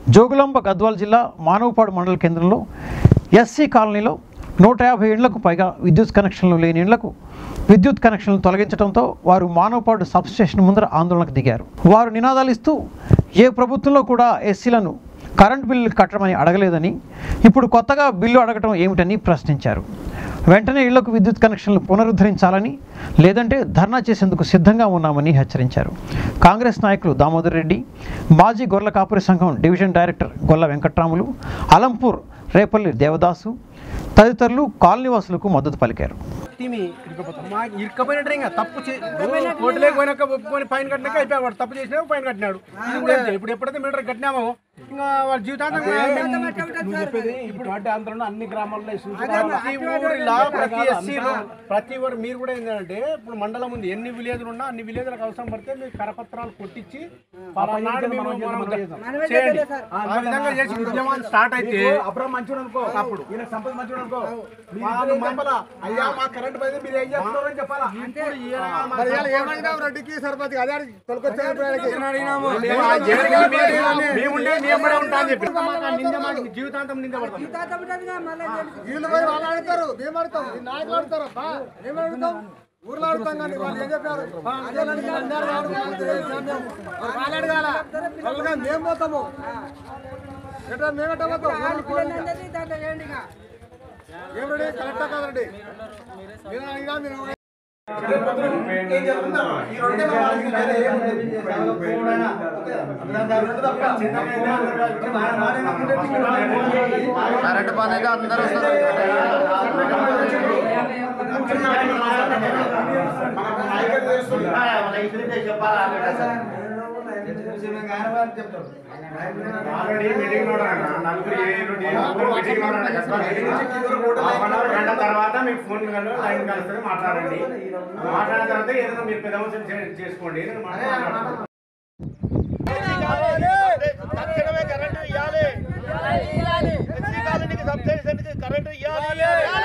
జోగులాంబ గద్వాల్ జిల్లా మానవపాడు మండల కేంద్రంలో ఎస్సీ కాలనీలో నూట యాభై ఇండ్లకు పైగా విద్యుత్ కనెక్షన్లు లేని ఇండ్లకు విద్యుత్ కనెక్షన్లు తొలగించడంతో వారు మానవపాడు సబ్స్టేషన్ ముందర ఆందోళనకు దిగారు వారు నినాదాలు ఇస్తూ ఏ ప్రభుత్వంలో కూడా ఎస్సీలను కరెంట్ బిల్లు కట్టమని అడగలేదని ఇప్పుడు కొత్తగా బిల్లు అడగటం ఏమిటని ప్రశ్నించారు వెంటనే ఇళ్లకు విద్యుత్ కనెక్షన్లు పునరుద్ధరించాలని లేదంటే ధర్నా చేసేందుకు సిద్ధంగా ఉన్నామని హెచ్చరించారు కాంగ్రెస్ నాయకులు దామోదర్ రెడ్డి మాజీ గొర్రెల కాపురి సంఘం డివిజన్ డైరెక్టర్ గొల్ల వెంకట్రాములు అలంపూర్ రేపల్లి దేవదాసు తదితరులు కాలనీవాసులకు మద్దతు పలికారు టీమి మా ఇరుక్కపోయినట్టు ఇంకా తప్పు కోర్టు లేకపోయినాక ఒప్పుకొని ఫైన్ కట్టినాక అయిపోయాడు వాడు తప్పు చేసినా ఫైన్ కట్టినాడు ఇది కూడా అంతే. ఇప్పుడు ఎప్పుడైతే మీటర్ కట్టినామో ఇంకా వాళ్ళ జీవితాంతం నువ్వు చెప్పేది ఇప్పుడు అంటే ఆంధ్రలో అన్ని గ్రామాల్లో ఈ సూచన ప్రతి ఊరిలో ప్రతి ఎస్సీలో ప్రతి ఊరు మీరు కూడా ఏంటంటే ఇప్పుడు మండలం ఉంది ఎన్ని విలేజ్లు ఉన్నా అన్ని విలేజ్లకు అవసరం పడితే మీరు కరపత్రాలు కొట్టించి పలానాడు మేము మనం చేయండి ఆ విధంగా చేసి ఉద్యమాన్ని స్టార్ట్ అయితే అప్పుడు మంచిగా అనుకో అప్పుడు. ఈయన సంపద మంచిగా అనుకో వాళ్ళు చెప్పాలా అయ్యా మా కరెంట్ పోయింది మీరు ఏం చేస్తున్నారని చెప్పాలా ఇప్పుడు ఈయన మా రెడ్డికి సర్పంచ్ అదే తొలకొచ్చారు ఆ జగన్కి మేము- మేముండే మేము కూడా ఉంటా అని చెప్పి మాకు ఆ నింద మాకు జీవితాంతం నింద పడతాం వీళ్ళు పోయి వాళ్ళు ఆడతారు మేము ఆడతాం ఈ నాయకులు ఆడతారు అబ్బా మేము ఆడుతాం ఊర్లో ఆడుతాం కానీ వాళ్ళు ఏం చెప్పారు అదే నన్ను అన్నారు కాదు, వాళ్ళు చేసాం మేము. మరి వాళ్ళు అడగాల వాళ్ళుగా మేము పోతాము ఎట్లా మేము ఎట్లా పోతాం ఊర్లు పోనీక. ఏం రెడీ కరెక్టా కాదండి మీరు అడిగినా మీరు కరెంట్ పని అయితే అందరూ వస్తారు ఆల్రెడీ మీటింగ్ లో ఉన్నా. నలుగురు ఏడు నలుగురు మీటింగ్ లో ఉన్నా. హాఫ్ అన్ అవర్ గంట తర్వాత మీకు ఫోన్ కాల్ లైన్ కలుస్తుంది మాట్లాడండి మాట్లాడిన తర్వాత ఏదైనా మీరు పెద్ద అవసరం చే- చేసుకోండి నేను మాట్లాడతాను. తక్షణమే కరెంటు ఇవ్వాలి ఎస్సీ కాలనీకి సబ్సిడీ కరెంటు ఇవ్వాలి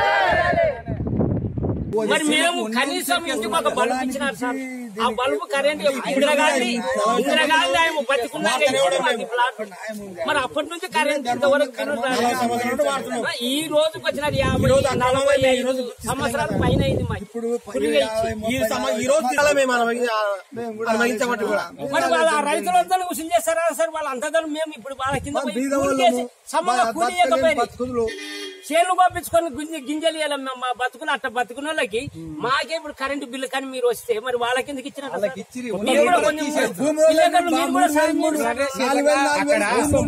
మరి మేము కనీసం ఇంటికి ఒక బల్బు ఇచ్చినారు సార్ ఆ బల్బు కరెంట్ ఇందిరాగాంధీ ఇందిరాగాంధీ ఆయన బతికున్నాక ఇచ్చాడు మాకు ఈ ప్లాట్ మరి అప్పటి నుంచి కరెంట్ ఇంతవరకు కరెంట్ రాలేదు. ఈ రోజుకి వచ్చినది యాభై నలభై ఐదు సంవత్సరాల పైన అయింది మాకు ఇప్పుడు ఈ రోజు తినాలి మేము అనుభవించబట్టి కూడా మరి వాళ్ళ ఆ రైతులందరూ కృషి చేస్తారా సార్ వాళ్ళ అంతదనం మేము ఇప్పుడు వాళ్ళ కింద పోయి కూలి చేసి సమంగా కూలి చేయకపోయింది చేను పంపించుకొని గింజ గింజలు ఇవ్వాలి మేము మా బతుకులు అట్ట బతుకున్న వాళ్ళకి మాకే ఇప్పుడు కరెంటు బిల్లు కానీ మీరు వస్తే మరి వాళ్ళ కిందకి ఇచ్చిన మీరు కూడా కొంచెం విలేకరులు మీరు కూడా సాయం చేయండి.